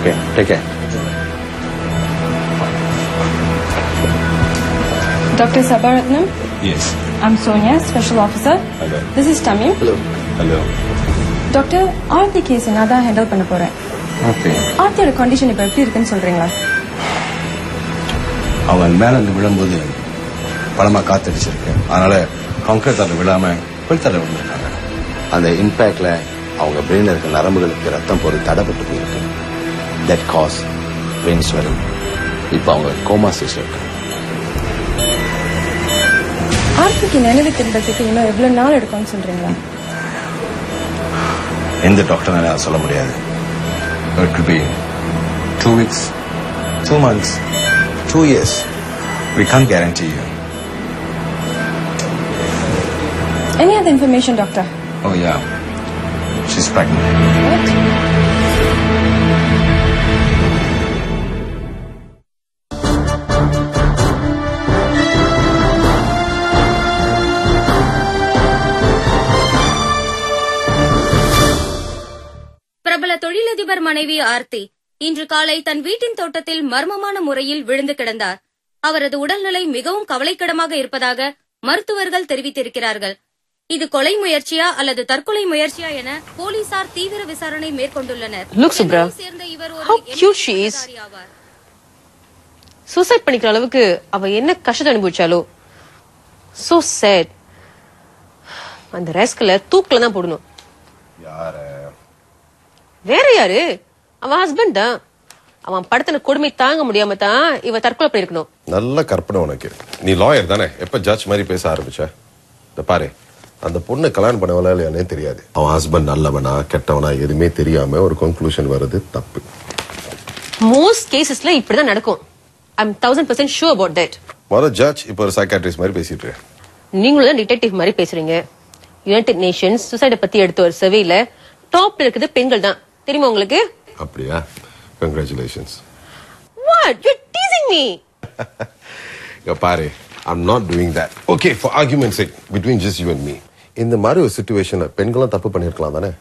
Okay take care Dr. Sabaratnam, yes I'm Sonia, Special Officer. Hello. This is Tamim. Hello hello doctor Aarthi case நான் தான் handle பண்ண போறேன் okay ஆர்த்தியோட condition இப்போ எப்படி இருக்குன்னு சொல்றீங்களா அவன் மேல இருந்து விழும்போது பலமா காத்தடிச்சிருக்கு அதனால கான்கிரீட் தர விழாம புல்தர விழுந்திருக்காங்க அந்த இம்பாக்ட்ல அவங்க பிரெயின்ல இருக்க நரம்புகளுக்கு ரத்தம் போறது தடைப்பட்டு போயிருக்கு தட் காஸ் பிரெயின் ஸ்வெல்லிங் இப்போ அவங்க கோமா ஸ்டேஜ்ல இருக்காங்க ஆர்த்திக்கு நினைவு திரும்பத்துக்கு இன்னும் எவ்வளவு நாள் எடுக்கும்னு சொல்றீங்களா எந்த டாக்டர்னால அதை சொல்ல முடியாது it could be two weeks two months two years we can't guarantee you any other information doctor oh yeah she's pregnant பிரபல தொழிலதிபர் மனைவி ஆர்த்தி இன்று காலை தன் வீட்டின் தோட்டத்தில் மர்மமான முறையில் விழுந்து கிடந்தார் அவரது உடல்நிலை மிகவும் கவலைக்கிடமாக இருப்பதாக மருத்துவர்கள் தெரிவித்திருக்கிறார்கள் இது கொலை முயற்சியா அல்லது தற்கொலை முயற்சியா என போலீசார் தீவிர விசாரணை மேற்கொண்டுள்ளனர் Look, Subra. சென்னையைச் சேர்ந்த இவர் ஒரு How cute எண்ணெய் she is. பட்டதாரி ஆவார். சூசைட் பண்ணிக்கிற அளவுக்கு அவ என்ன கஷ்டத்தை அனுபவிச்சாலோ சோ சேட் அந்த ரேஸ்கல தூக்கில தான் போடணும் யார வேற யாரு அவன் ஹஸ்பண்ட் தான் அவன் படுத்தின கொடுமை தாங்க முடியாம தான் இவ தற்கொலை பண்ணிருக்கணும் நல்ல கற்பனை உனக்கு நீ லாயர் தானே எப்ப ஜட்ஜ் மாதிரி பேச ஆரம்பிச்ச இந்த பாரு அந்த பொண்ணை கல்யாணம் பண்ணவளா இல்லையானே தெரியாது அவன் ஹஸ்பண்ட் நல்லவனா கெட்டவனா எதுவுமே தெரியாம ஒரு கன்க்ளூஷன் வர்றது தப்பு மோஸ்ட் கேசஸ்ல இப்படிதான் நடக்கும் I am thousand percent sure about that முதல் ஜட்ஜ் இப்போ ஒரு சைக்காட்ரிஸ்ட் மாதிரி பேசிட்டு இருக்கு. நீங்களும் தான் டிடெக்டிவ் மாதிரி பேசுறீங்க யுனைடெட் நேஷன்ஸ் சுசைட பத்தி எடுத்த ஒரு சர்வேல டாப்ல இருக்குது பெண்கள் தான் தெரியுமா உங்களுக்கு அப்படியா congratulations what you teasing me இங்க பாரு I'm not doing that okay for argument sake between just you and me இந்த மாதிரி ஒரு சுச்சுவேஷன்ல பெண்களும் தப்பு பண்ணிருக்கலாம் தானே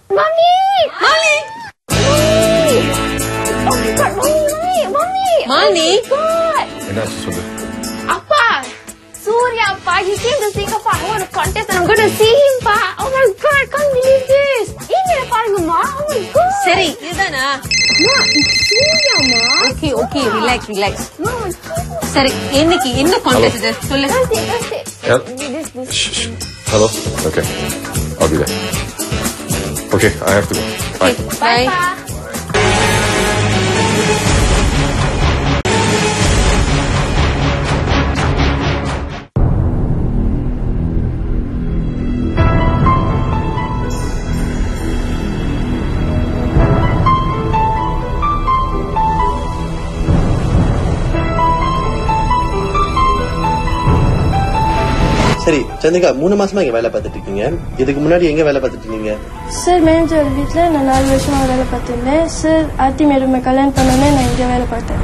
மாலினி என்னாச்சு சொல்லு Appa! Surya, Appa, he came to Singapore. I want to contest and I'm going to see him, Pa. Oh my god, I can't believe this. இங்க பாருங்கம்மா. Oh my god. சரி இதுதானா அம்மா, it's Surya, Ma. Okay okay relax relax No, it's சரி என்னைக்கு என்ன contact இது சொல்லு That's it, that's it. Hel- This, this. Shh, shh. Hello? Okay. I'll be there. Okay, I have to go. Bye. Bye, Bye. Pa. சரி சந்திரிகா மூணு மாசமா இங்க வேலை பார்த்துட்டு இருக்கீங்க இதுக்கு முன்னாடி எங்க வேலை பார்த்துட்டு இருந்தீங்க சார் மேனேஜர் வீட்டில் நான் நாலு வருஷமா வேலை பார்த்துருந்தேன் சார் ஆர்த்தி மேடமை கல்யாணம் பண்ணோன்னே நான் இங்கே வேலை பார்த்தேன்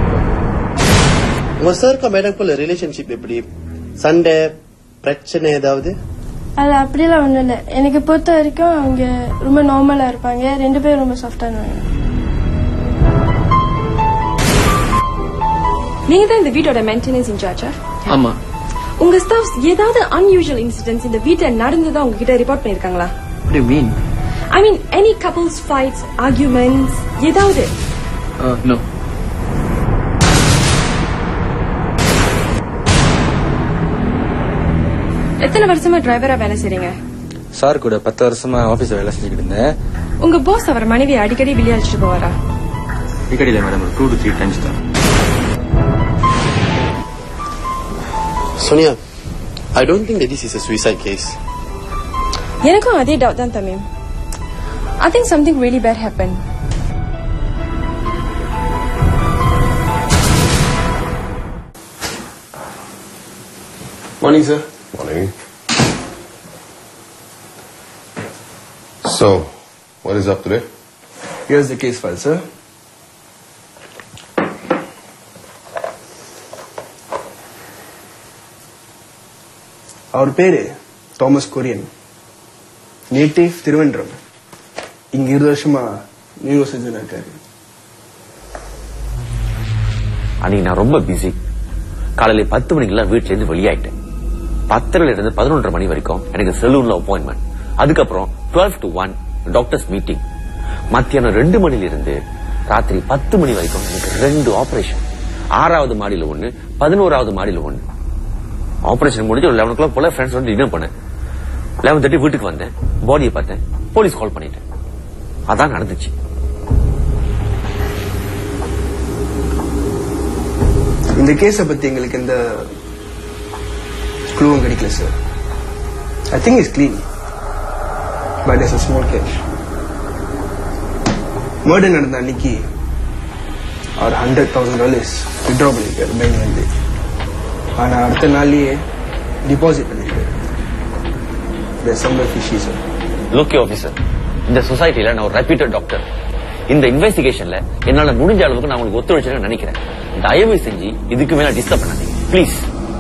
உங்க சாருக்கும் மேடம்குள்ள ரிலேஷன்ஷிப் எப்படி சண்டை பிரச்சனை ஏதாவது அது அப்படிலாம் ஒன்றும் இல்லை எனக்கு பொறுத்த வரைக்கும் அவங்க ரொம்ப நார்மலாக இருப்பாங்க ரெண்டு பேரும் ரொம்ப சாஃப்டானவங்க நீங்க தான் இந்த வீட்டோட மெயின்டெனன்ஸ் இன்சார்ஜா ஆமா உங்க ஸ்டாஃப்ஸ் ஏதாவது அன்யூஷுவல் இன்சிடென்ட்ஸ் இந்த வீட்ல நடந்ததா உங்ககிட்ட ரிப்போர்ட் பண்ணிருக்காங்களா What do you mean? I mean any couples fights arguments ஏதாவது Uh, no. எத்தனை வருஷமா டிரைவரா வேலை செய்றீங்க சார் கூட பத்து வருஷமா ஆபீஸ்ல வேலை செஞ்சுக்கிட்டு இருந்தேன் உங்க பாஸ் அவர் மனைவி அடிக்கடி விளையாடிச்சிட்டு போவாரா அடிக்கடியில மேடம் ஒரு டூ டு த்ரீ டைம்ஸ் தான் Sonia I don't think this is a suicide case எனக்கும் அதே டவுட் தான் Tamim I think something really bad happen morning sir Morning. So, what is up today? Here's the case file sir அவர் பேரு Thomas Korean native திருவன்றம் இங்க இருபது வருஷமா neuro surgeon இருக்காரு அன்னைக்கு நான் ரொம்ப பிஸி காலையில பத்து மணிக்கெல்லாம் வீட்டுல இருந்து வெளியாயிட்டேன் பத்தரைல இருந்து பதினொன்றரை மணி வரைக்கும் எனக்கு செலூன்ல அப்பாயின்மெண்ட் அதுக்கப்புறம் twelve to one doctors meeting மத்தியானம் ரெண்டு மணில இருந்து ராத்திரி பத்து மணி வரைக்கும் எனக்கு ரெண்டு ஆபரேஷன் ஆறாவது மாடியில ஒண்ணு பதினோராவது மாடியில ஒண்ணு ஆபரேஷன் முடிஞ்சு ஒரு லெவன் ஓ கிளாக் போல ஃப்ரெண்ட்ஸ் வந்து டின்னர் பண்ணேன் லெவன் தேர்ட்டி வீட்டுக்கு வந்தேன் பாடியை பார்த்தேன் போலீஸ் கால் பண்ணிட்டேன் அதான் நடந்துச்சு இந்த கேஸை பத்தி எங்களுக்கு எந்த க்ளூவும் கிடைக்கல sir I think is clean but it's a small cash murder நடந்த அன்னைக்கு அவர் ஹண்ட்ரட் தௌசண்ட் டாலர்ஸ் விட்ரா பண்ணிருக்காரு பேங்க்ல இருந்து ஆனா அடுத்த நாள்லயே டிபாசிட் பண்ணிருக்காரு சம்பர் ஃபிஷி சார் லோக்கி ஆபீசர் இந்த சொசைட்டில நான் ஒரு ரெப்யூட்டட் டாக்டர் இந்த இன்வெஸ்டிகேஷன்ல என்னால முடிஞ்ச அளவுக்கு நான் உங்களுக்கு ஒத்துழைச்சிருக்கேன்னு நினைக்கிறேன் தயவு செஞ்சு இதுக்கு மேல டிஸ்டர்ப் பண்ணாதீங்க please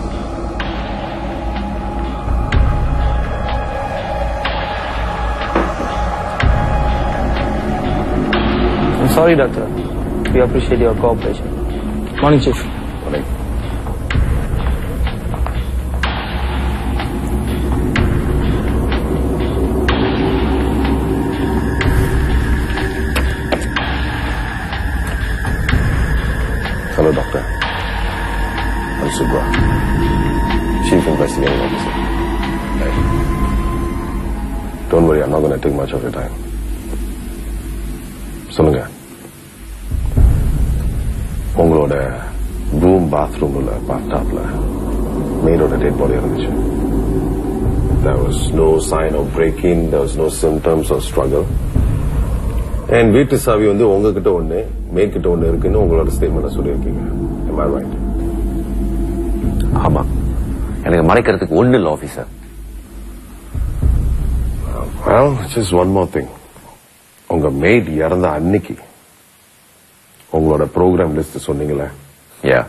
I'm sorry, doctor. We appreciate your cooperation. Morning, Chief. Hello, Doctor. I'm Subra, Chief Investigating Officer. Hey. Don't worry, I'm not going to take much of your time. சொல்லுங்க உங்களோட ரூம் பாத்ரூம்ல பாத்டாப்ல மெய்டோட dead body இருந்துச்சு There was no sign of break-in, there was no symptoms of struggle. என் வீட்டு சாவி வந்து உங்ககிட்ட ஒண்ணு மேற்கிட்ட ஒண்ணு இருக்குன்னு உங்களோட ஸ்டேட்மெண்ட் சொல்லியிருக்கீங்க Am I right? ஆமா எனக்கு மறைக்கிறதுக்கு ஒண்ணு இல்ல officer Well, just one more thing. உங்க மேட் இறந்த அன்னைக்கு உங்களோட ப்ரோக்ராம் லிஸ்ட் சொன்னீங்களே யா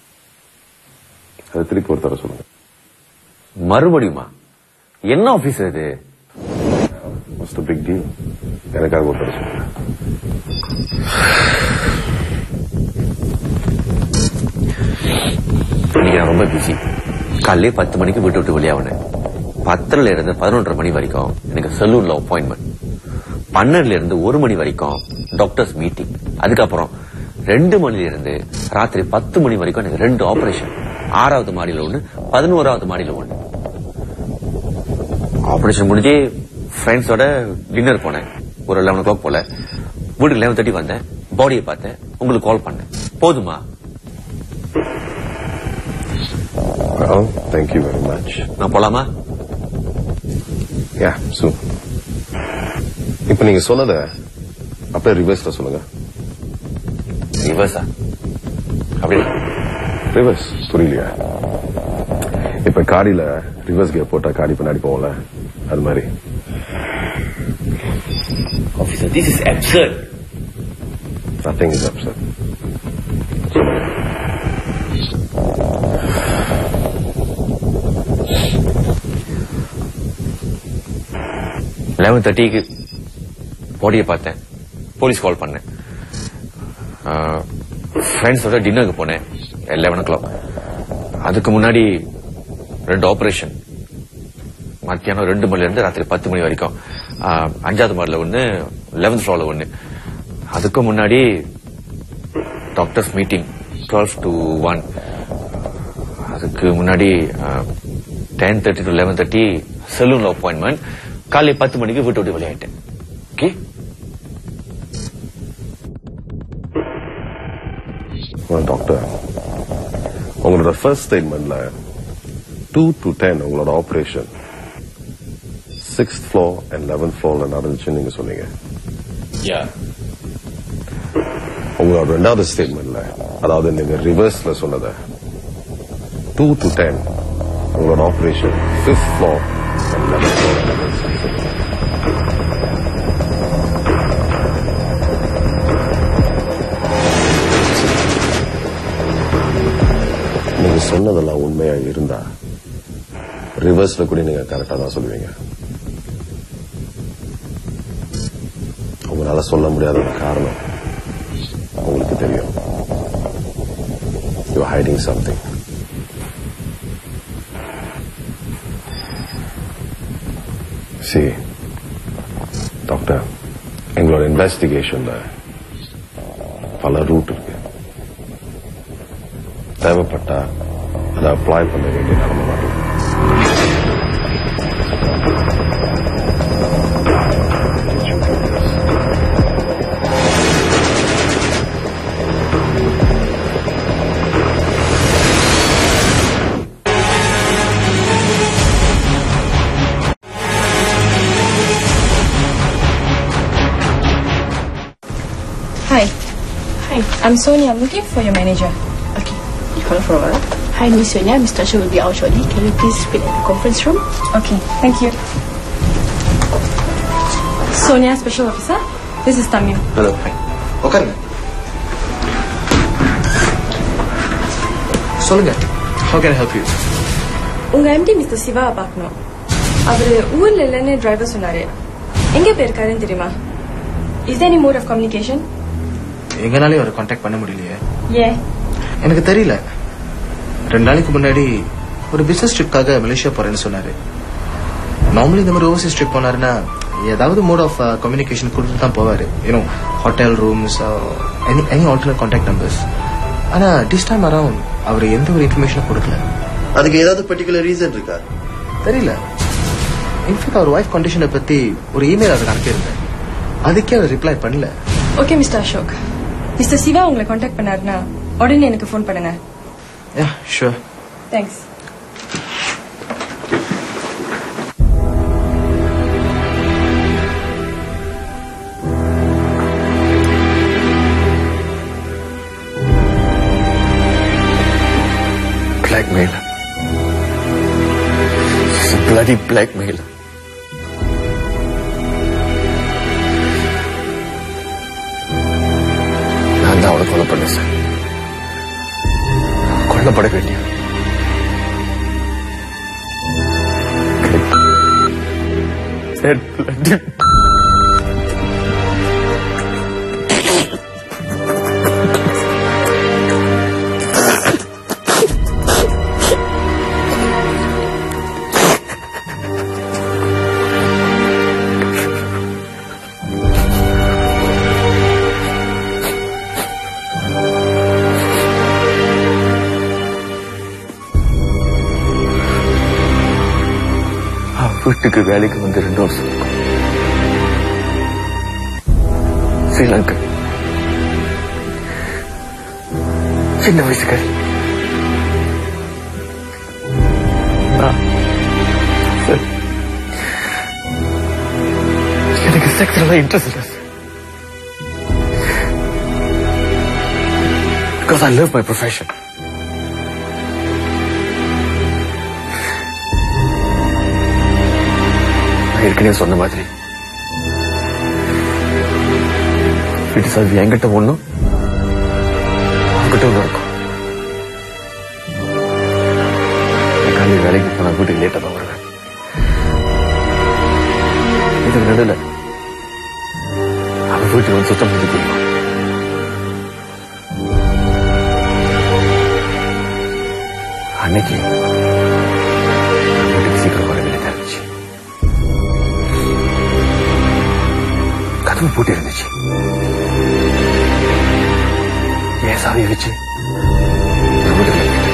அது திருப்பி ஒரு தர சொல்லுங்க மறுபடியுமா என்ன ஆபீசர் இது What's the big deal? எனக்காக ஒரு தர சொல்லுங்க இன்னைக்கு நான் ரொம்ப பிஸி காலையிலே பத்து மணிக்கு வீட்டு விட்டு வெளியாகினேன் பத்தரைல இருந்து பதினொன்றரை மணி வரைக்கும் எனக்கு சலூன்ல அப்பாயின்மெண்ட் பன்னெண்டுல இருந்து ஒரு மணி வரைக்கும் டாக்டர்ஸ் மீட்டிங் அதுக்கப்புறம் ரெண்டு மணில இருந்து ராத்திரி பத்து மணி வரைக்கும் எனக்கு ரெண்டு ஆபரேஷன் ஆறாவது மாடியில ஒண்ணு பதினோராவது மாடியில ஒண்ணு ஆபரேஷன் முடிஞ்சு ஃப்ரெண்ட்ஸோட டின்னர் போனேன் ஒரு லெவன் ஓ கிளாக் போல வீட்டுக்கு லெவன் தேர்ட்டி வந்தேன் பாடியை பார்த்தேன் உங்களுக்கு கால் பண்ணேன் போதுமா Well, thank you very much. நான் போலாமா Yeah, soon. இப்ப நீங்க சொன்னத அப்படியே ரிவர்ஸ்ல சொல்லுங்க ரிவர்ஸா அப்படியே ரிவர்ஸ் புரியலையா இப்ப காடியில ரிவர்ஸ் கியர் போட்டா காடி பின்னாடி போவோம்ல அது மாதிரி officer this is absurd nothing is upset eleven தேர்ட்டிக்கு பாடியை பார்த்தேன் போலீஸ் கால் பண்ணேன் ஃப்ரெண்ட்ஸோட டின்னருக்கு போனேன் லெவன் ஓ கிளாக் அதுக்கு முன்னாடி ரெண்டு ஆபரேஷன் மத்தியானம் ரெண்டு மணில இருந்து ராத்திரி பத்து மணி வரைக்கும் ஆஹ், அஞ்சாவது மாடியில் ஒன்று லெவன்த் ஃப்ளோரில் ஒன்று அதுக்கு முன்னாடி doctors meeting twelve to one அதுக்கு முன்னாடி ten thirty to eleven thirty செலூன்ல அப்பாயின்மெண்ட் காலை பத்து மணிக்கு வீட்டு விட்டு வெளியாயிட்டேன் ஓகே டாக்டர் உங்களோட ஃபர்ஸ்ட் ஸ்டேட்மெண்ட்ல டூ டு டென் உங்களோட operation sixth floor and eleventh ஃப்ளோர்ல நடந்துச்சுன்னு நீங்க சொன்னீங்க யா உங்களோட ரெண்டாவது ஸ்டேட்மெண்ட்ல அதாவது நீங்க ரிவர்ஸ்ல சொன்னத டூ டு டென் உங்களோட operation fifth floor and eleventh floor நடந்துச்சு நீங்க சொன்னதெல்லாம் உண்மையா இருந்தா ரிவர்ஸ்ல கூட நீங்க கரெக்டா தான் சொல்லுவீங்க உங்களால சொல்ல முடியாத ஒரு காரணம் உங்களுக்கு தெரியும் something. See, டாக்டர் எங்களோட இன்வெஸ்டிகேஷன்ல பல ரூட் இருக்கு தேவைப்பட்டா அதை அப்ளை பண்ண வேண்டிய நிலைமை வரலாம் Hi. Hi. I'm Sonia. I'm looking for your manager. Okay. You hold for a while. Hi, Miss Sonia. Mr. Asha will be out shortly. Can you please wait at the conference room? Okay. Thank you. Sonia, Special Officer. This is Tamim. Hello உட்காருங்க சொல்லுங்க how can I help you உங்க MD mister சிவாவை பார்க்கணும் அவரு ஊர்ல இல்லைன்னு driver சொன்னாரு எங்க போயிருக்காருன்னு தெரியுமா is there any mode of communication எங்கனாலே அவரை காண்டாக்ட் பண்ண முடியலையே ஏன் எனக்கு தெரியல ரெண்டு நாளைக்கு முன்னாடி ஒரு பிசினஸ் ட்ரிப்காக மலேசியா போறேன்னு சொன்னாரு நார்மலி இந்த மாதிரி ஓவர்சீஸ் ட்ரிப் போனாருன்னா ஏதாவது மோட் ஆஃப் கம்யூனிகேஷன் கொடுத்துட்டு தான் போவாரு you know hotel rooms any any alternate contact numbers ஆனா டிஸ் டைம் அரவுண்ட் அவர் எந்த ஒரு இன்ஃபர்மேஷனும் கொடுக்கல அதுக்கு ஏதாவது பர்டிகுலர் ரீசன் இருக்கா தெரியல இன்ஃபேக்ட் அவர் ஒய்ஃப் கண்டிஷனை பத்தி ஒரு இமெயில் அவருக்கு அனுப்பியிருந்தேன் அதுக்கே அவர் ரிப்ளை பண்ணல okay mister Ashok mister Siva உங்களை காண்டாக்ட் பண்ணாருன்னா உடனே எனக்கு ஃபோன் பண்ணுங்க yeah sure thanks Blackmail. She's a bloody blackmailer. நான் தான் அவளை கொலை பண்ண சார் கொல்லப்பட வேண்டிய That bloody அவன் வீட்டுக்கு வேலைக்கு வந்து ரெண்டு வருஷம் இருக்கும் ஸ்ரீலங்கா சின்ன வயசுக்காரி நான் சார், எனக்கு செக்ஸ்ல இன்ட்ரெஸ்ட் இல்லை sir because I love my profession நான் ஏற்கனவே சொன்ன மாதிரி வீட்டு சாவி என்கிட்ட ஒண்ணும் அவங்ககிட்ட ஒண்ணு இருக்கும் நான் காலையில் வேலைக்கு போனா வீட்டுக்கு லேட்டா தான் வருவேன் இதுக்கு நடுவில் அவன் வீட்டுக்கு வந்து சுத்தம் பண்ணி போயிடுவான் அன்னைக்கு நான் வீட்டுக்கு சீக்கிரம் வர வேண்டியதா இருந்துச்சு கதவு பூட்டி இருந்துச்சு என் சாவியை வச்சு நான் வீட்டுக்குள்ள போயிட்டேன்.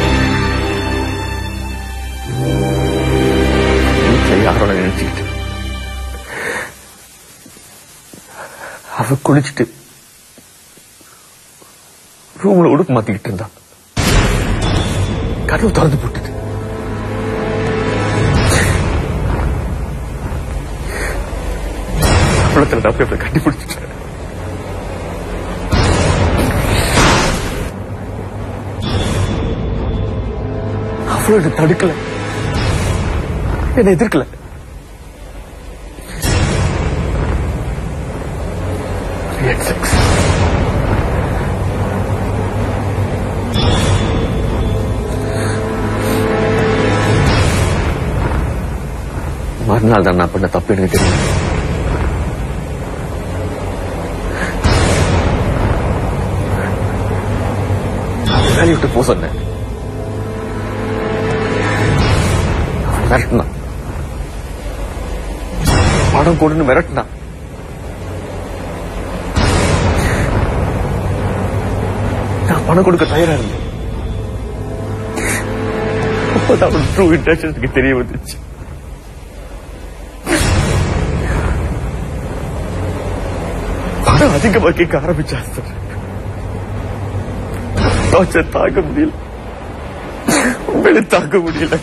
வீட்டுல யாரோட நினைச்சுக்கிட்டு அவ குளிச்சுட்டு ரூம்ல உடுப்பு மாத்திக்கிட்டு இருந்தா கதவு திறந்து போட்டுட்டு சம்பளத்தில் நான் போய் அவளை கட்டி பிடிச்சிட்டேன் அவளும் என்னை தடுக்கல என்னை எதிர்க்கல We had sex. மறுநாள் தான் நான் பண்ண தப்பு எனக்கு தெரியும் வேலையை விட்டு போக சொன்னேன் மிரட்டினான் பணம் கொடுன்னு மிரட்டினான் நான் பணம் கொடுக்க தயாரா இருந்தேன் அப்பதான் அவன் ட்ரூ இன்டென்ஷன்ஸ்க்கு தெரிய வந்துச்சு பணம் அதிகமா கேட்க ஆரம்பிச்சா சார் டார்ச்சர் தாங்க முடியல உங்களை தாங்க முடியல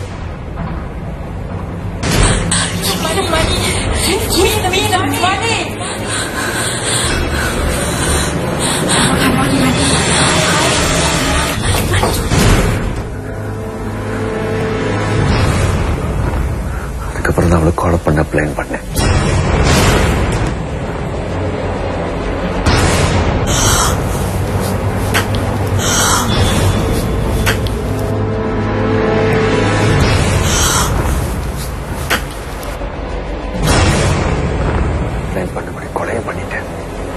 அதுக்கப்புறம் தான் அவளை கொலை பண்ண பிளான் பண்ணேன் பிளான் பண்ணபடி கொலையை பண்ணிட்டேன்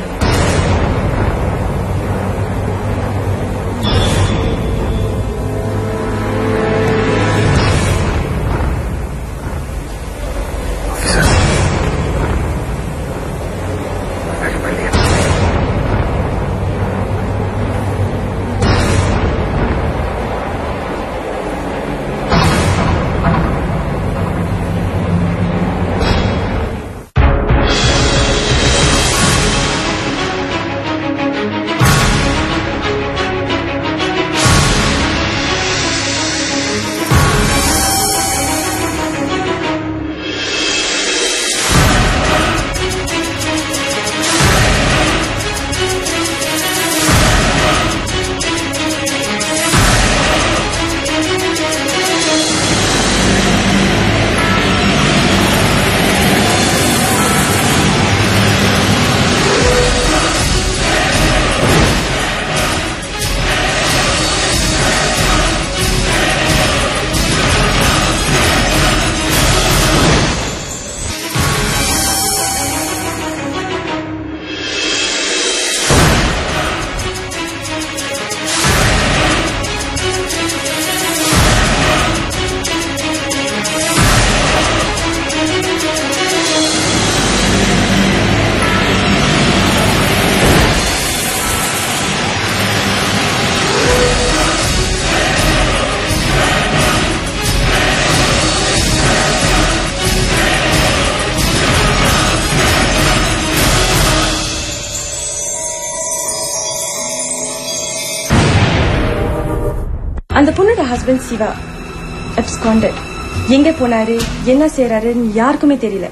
அந்த பொண்ணோட ஹஸ்பண்ட் சிவா absconded எங்க போனாரு என்ன செய்யறாருன்னு யாருக்குமே தெரியல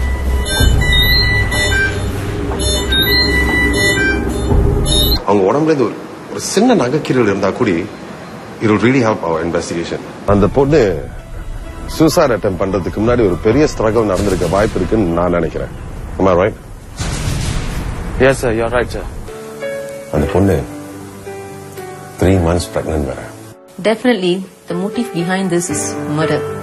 அவங்க உடம்புல இருந்து ஒரு ஒரு சின்ன நகைக்கீரல் இருந்தா கூட it will really help our investigation அந்த பொண்ணு சூசைட் அட்டம் பண்றதுக்கு முன்னாடி ஒரு பெரிய ஸ்ட்ரகிள் நடந்திருக்க வாய்ப்பு இருக்குன்னு நான் நினைக்கிறேன் Am I right? Yes, sir. You're right, sir. அந்த பொண்ணு த்ரீ மந்த்ஸ் பிரெக்னன்ட் வேற Definitely, the motive behind this is murder.